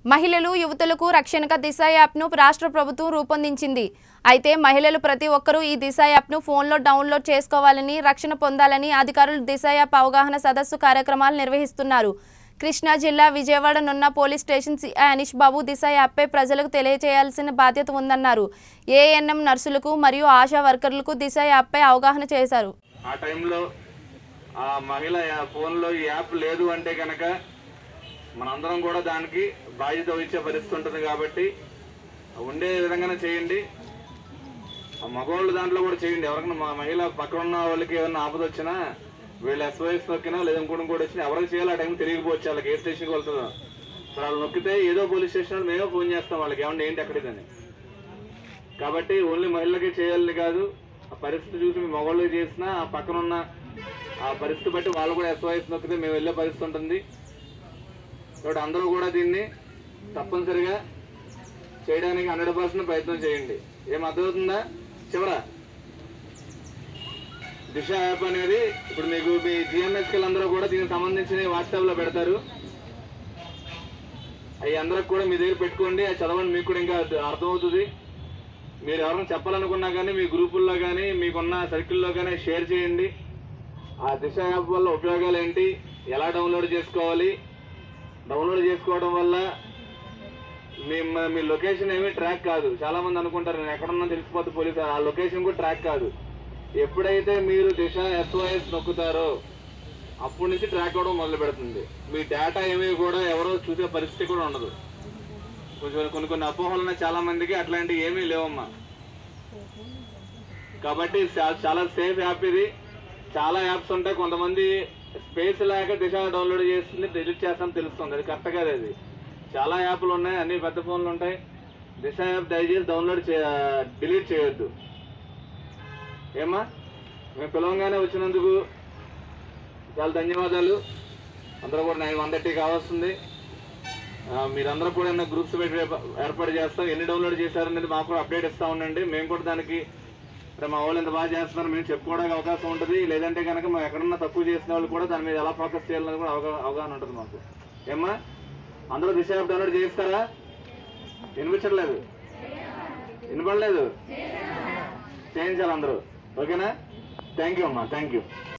మహిళలు యువతులకు రక్షణగా దిశ యాప్ను రాష్ట్ర ప్రభుత్వం రూపొందించింది అయితే మహిళలు ప్రతి ఒక్కరూ ఈ దిశ యాప్ను ఫోన్లో డౌన్లోడ్ చేసుకోవాలని రక్షణ పొందాలని అధికారులు దిశ యాప్ అవగాహన సదస్సు కార్యక్రమాలు నిర్వహిస్తున్నారు కృష్ణా జిల్లా Vijayawada Nunna police station CI Anish Babu Disha యాప్పై ప్రజలకు తెలియజేయాల్సిన బాధ్యత ఉందన్నారు ఏఎన్ఎం నర్సులకు మరియు ఆశా వర్కర్లకు దిశ యాప్పై అవగాహన చేశారు ఆ టైంలో ఆ మహిళ యా- ఫోన్లో ఈ యాప్ లేదు అంటే కనుక మనందరం కూడా దానికి బాధ్యత వహించే పరిస్థితి ఉంటుంది కాబట్టి ఉండే విధంగానే చేయండి ఆ మగవాళ్ళు దాంట్లో కూడా చేయండి ఎవరికైనా మా మహిళ పక్కన ఉన్న వాళ్ళకి ఏమైనా ఆపద వచ్చినా వీళ్ళు ఎస్ఓఎస్ నొక్కినా లేదా ఇంకోటి కూడా వచ్చినా ఎవరికి చేయాలి ఆ టైం తెలియకపోవచ్చు వాళ్ళకి ఏ స్టేషన్కి వెళ్తుందో సో వాళ్ళు నొక్కితే ఏదో పోలీస్ స్టేషన్ మేమే ఫోన్ చేస్తాం వాళ్ళకి ఏమన్నా ఏంటి ఎక్కడిదని కాబట్టి ఓన్లీ మహిళలకే చేయాలని కాదు ఆ పరిస్థితి చూసి మీ మగవాళ్ళకి చేసినా ఆ పక్కన ఉన్న ఆ పరిస్థితి బట్టి వాళ్ళు కూడా ఎస్ఓఎస్ నొక్కితే మేము వెళ్ళే పరిస్థితి ఉంటుంది కాబట్టి అందరూ కూడా దీన్ని తప్పనిసరిగా చేయడానికి హండ్రెడ్ పర్సెంట్ ప్రయత్నం చేయండి ఏం అర్థమవుతుందా చివర దిశ యాప్ అనేది ఇప్పుడు మీకు మీ జిఎంఎస్కెల్ అందరూ కూడా దీనికి సంబంధించిన వాట్సాప్లో పెడతారు అవి అందరికి కూడా మీ దగ్గర పెట్టుకోండి అది చదవండి మీకు కూడా ఇంకా అర్థ- అర్థమవుతుంది మీరు ఎవరైనా చెప్పాలనుకున్నా కానీ మీ గ్రూపుల్లో కానీ మీకున్న సర్కిల్లో కానీ షేర్ చేయండి ఆ దిశ యాప్ వల్ల ఉపయోగాలు ఏంటి ఎలా డౌన్లోడ్ చేసుకోవాలి డౌన్లోడ్ చేసుకోవడం వల్ల మీ మ- మీ లొకేషన్ ఏమీ ట్రాక్ కాదు చాలా మంది అనుకుంటారు నేను ఎక్కడున్నా తెలిసిపోతే పోలీసు ఆ లొకేషన్ కూడా ట్రాక్ కాదు ఎప్పుడైతే మీరు దిశ ఎస్ఓఎస్ నొక్కుతారో అప్పటి నుంచి ట్రాక్ అవ్వడం మొదలు పెడుతుంది మీ డేటా ఏమీ కూడా ఎవరో చూసే పరిస్థితి కూడా ఉండదు కొంచెం కొన్ని కొన్ని అపోహలు ఉన్నాయి చాలా మందికి అట్లాంటివి ఏమీ లేవమ్మా కాబట్టి చా- చాలా సేఫ్ యాప్ ఇది చాలా యాప్స్ ఉంటాయి కొంతమంది స్పేస్ లేక దిశ డౌన్లోడ్ చేస్తుంది డిలీట్ చేస్తాం తెలుస్తుంది అది కరెక్ట్ కాదు అది చాలా యాప్లు ఉన్నాయి అన్ని పెద్ద ఫోన్లు ఉంటాయి దిశ యాప్ దయచేసి డౌన్లోడ్ చే డిలీట్ చేయొద్దు ఏమ్మా మేము పిలవంగానే వచ్చినందుకు చాలా ధన్యవాదాలు అందరూ కూడా నైన్ వన్ థర్టీ కావాల్సింది ఆ, మీరందరూ కూడా ఏమైనా గ్రూప్స్ పెట్టి రేపు- ఏర్పాటు చేస్తాం ఎన్ని డౌన్లోడ్ చేశారనేది మాకు కూడా అప్డేట్ ఇస్తా ఉండండి మేము కూడా దానికి రే మా వాళ్ళు ఎంత బాగా చేస్తున్నారు మేము చెప్పుకోవడానికి అవకాశం ఉంటుంది లేదంటే కనుక మేము ఎక్కడన్నా తక్కువ చేసిన వాళ్ళు కూడా దాని మీద ఎలా ఫోకస్ చేయాలని కూడా అవగా అవగాహన ఉంటుంది మాకు ఏమ్మా అందరూ దిశ యాప్ డౌన్లోడ్ చేస్తారా వినిపించట్లేదు వినపడలేదు చేయించాలి అందరూ ఓకేనా థ్యాంక్ యూ అమ్మా థ్యాంక్ యూ